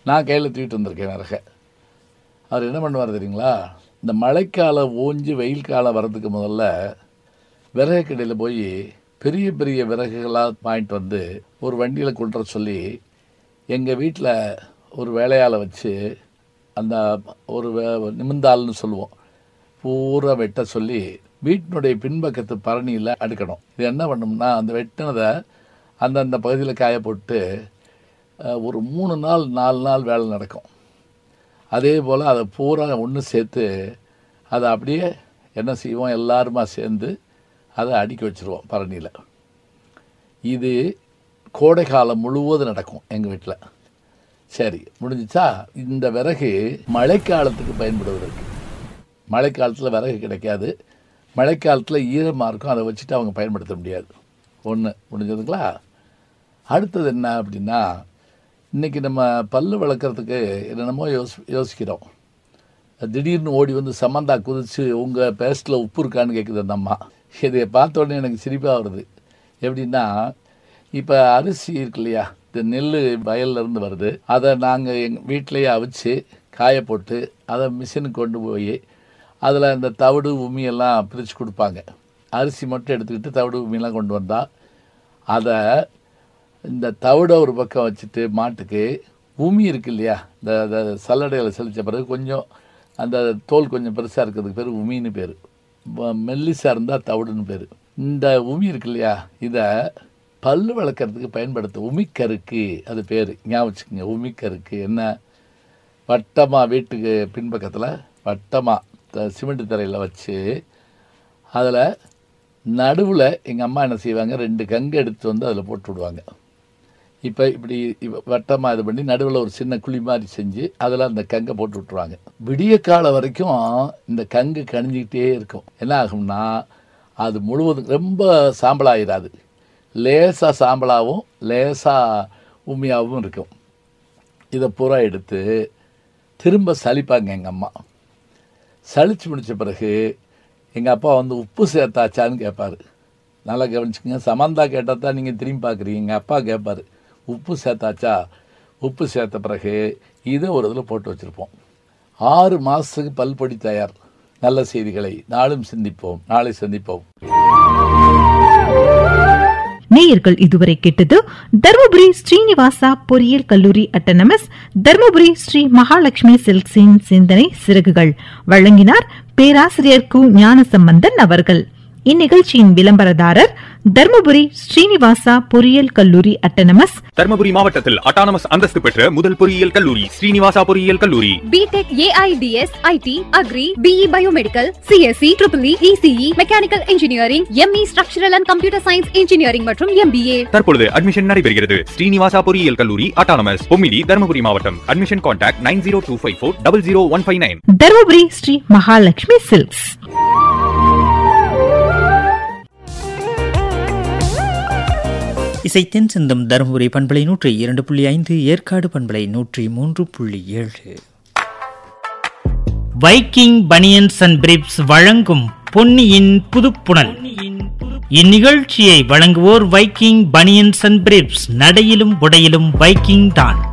நான் கையில் தூக்கிட்டு வந்திருக்கேன் விறக அவர் என்ன பண்ணுவார் தெரியுங்களா இந்த மழைக்காலம் ஓஞ்சி வெயில் காலம் வர்றதுக்கு முதல்ல விறகு கடையில் போய் பெரிய பெரிய விறகுகளாக வாங்கிட்டு வந்து ஒரு வண்டியில் கொண்டு வர சொல்லி எங்கள் வீட்டில் ஒரு வேலையாளை வச்சு அந்த ஒரு வே- நிமிந்தாள்னு சொல்லுவோம் பூரா வெட்ட சொல்லி வீட்டினுடைய பின்பக்கத்து பரணியில் அடுக்கணும் இது என்ன பண்ணோம்னா அந்த வெட்டினதை அந்தந்த பகுதியில் காய போட்டு அஹ், ஒரு மூணு நாள் நாலு நாள் வேலை நடக்கும் அதே போல் அதை பூரா ஒன்று சேர்த்து அதை அப்படியே என்ன செய்வோம் எல்லாருமா சேர்ந்து அதை அடுக்கி வச்சுருவோம் பரணியில் இது கோடை காலம் முழுவதும் நடக்கும் எங்கள் வீட்டில் சரி முடிஞ்சுச்சா இந்த விறகு மழைக்காலத்துக்கு பயன்படுவதற்கு மழைக்காலத்தில் விறகு கிடைக்காது மழைக்காலத்தில் ஈரமாக இருக்கும் அதை வச்சுட்டு அவங்க பயன்படுத்த முடியாது ஒன்று முடிஞ்சதுங்களா அடுத்தது என்ன அப்படின்னா இன்றைக்கி நம்ம பல்லு வளர்க்குறதுக்கு என்னென்னமோ யோசி யோசிக்கிறோம் திடீர்னு ஓடி வந்து சமந்தா குதிச்சு உங்கள் பேஸ்ட்டில் உப்பு இருக்கான்னு கேட்குது அந்த அம்மா இதை பார்த்த உடனே எனக்கு சிரிப்பாக வருது எப்படின்னா இப்போ அரிசி இருக்கு இல்லையா இந்த நெல் வயல்ல இருந்து வருது அதை நாங்கள் எங்கள் வீட்டிலேயே அவிச்சு காய போட்டு அதை மிஷினுக்கு கொண்டு போய் அதில் இந்த தவிடு உமி எல்லாம் பிரித்து கொடுப்பாங்க அரிசி மட்டும் எடுத்துக்கிட்டு தவிடு உமியெல்லாம் கொண்டு வந்தால் அதை இந்த தவிடை ஒரு பக்கம் வச்சுட்டு மாட்டுக்கு உமி இருக்கு இல்லையா இந்த இந்த சல்லடையில் செலுத்த பிறகு கொஞ்சம் அந்த தோல் கொஞ்சம் பெருசாக இருக்கிறதுக்கு பேர் உமின்னு பேர் மெல்லிசாக இருந்தால் தவிடுன்னு பேர் இந்த உமி இருக்கு இல்லையா இதை பல்லு விளக்கறதுக்கு பயன்படுத்த உமிக்கருக்கு அது பேர் ஞாபகம் வச்சுக்கோங்க உமிக்கருக்கு என்ன வட்டமாக வீட்டுக்கு பின்பக்கத்தில் வட்டமாக சிமெண்ட் தரையில் வச்சு அதில் நடுவில் எங்கள் அம்மா என்ன செய்வாங்க ரெண்டு கங்கு எடுத்து வந்து அதில் போட்டு விடுவாங்க இப்போ இப்படி வட்டமாக இது பண்ணி நடுவில் ஒரு சின்ன குழி மாதிரி செஞ்சு அதில் அந்த கங்கை போட்டு விட்ருவாங்க விடிய காலம் வரைக்கும் இந்த கங்கு கணிஞ்சிக்கிட்டே இருக்கும் என்ன ஆகும்னா அது முழுவதும் ரொம்ப சாம்பலாயிராது லேசாக சாம்பலாகவும் லேசாக உண்மையாகவும் இருக்கும் இதை பூரா எடுத்து திரும்ப சலிப்பாங்க எங்கள் அம்மா சலிச்சு முடிச்ச பிறகு எங்கள் அப்பா வந்து உப்பு சேர்த்தாச்சான்னு கேட்பாரு நல்லா கவனிச்சுக்கங்க சமந்தா கேட்டால் தான் நீங்கள் திரும்பி பார்க்குறீங்க எங்கள் அப்பா கேட்பாரு உப்பு சேர்த்தாச்சா உப்பு சேர்த்த பிறகு இதை ஒரு இதில் போட்டு வச்சுருப்போம் ஆறு மாதத்துக்கு பல்பொடி தயார் நல்ல செய்திகளை நாளும் சிந்திப்போம் நாளை சந்திப்போம் நேயர்கள் இதுவரை கேட்டது தருமபுரி ஸ்ரீனிவாசா பொறியியல் கல்லூரி அட்டனமஸ் தருமபுரி ஸ்ரீ மகாலட்சுமி சில்க்ஸின் சிந்தனை சிறகுகள் வழங்கினார் பேராசிரியர் கு ஞானசம்பந்தன் அவர்கள் இந்நிகழ்ச்சியின் விளம்பரதாரர் தருமபுரி ஸ்ரீனிவாசா பொறியியல் கல்லூரி அட்டனமஸ் தர்மபுரி மாவட்டத்தில் அட்டானமஸ் அந்தஸ்து பெற்ற முதல் பொறியியல் கல்லூரி ஸ்ரீனிவாசா பொறியியல் கல்லூரி BTech AIDS IT agri BE biomedical CSC triple ECE mechanical engineering ME structural and computer science engineering மற்றும் எம்பிஏ தற்பொழுது அட்மிஷன் நடைபெறுகிறது ஸ்ரீனிவாசா பொறியியல் கல்லூரி அட்டானமஸ் பொம்மிடி தர்மபுரி மாவட்டம் admission contact nine zero two five four double zero one five nine Dharmapuri Sri Mahalakshmi silks இசைத்தென் சிந்தும் தருமபுரி பண்பலை நூற்றி இரண்டு புள்ளி ஐந்து ஏற்காடு பண்பலை நூற்றி மூன்று புள்ளி ஏழு வைக்கிங் பனியன்ஸ் அண்ட் பிரிப்ஸ் வழங்கும் பொன்னியின் புதுப்புணல் இந்நிகழ்ச்சியை வழங்குவோர் வைக்கிங் பனியன்ஸ் அண்ட் பிரிப்ஸ் நடையிலும் உடையிலும் வைக்கிங் தான்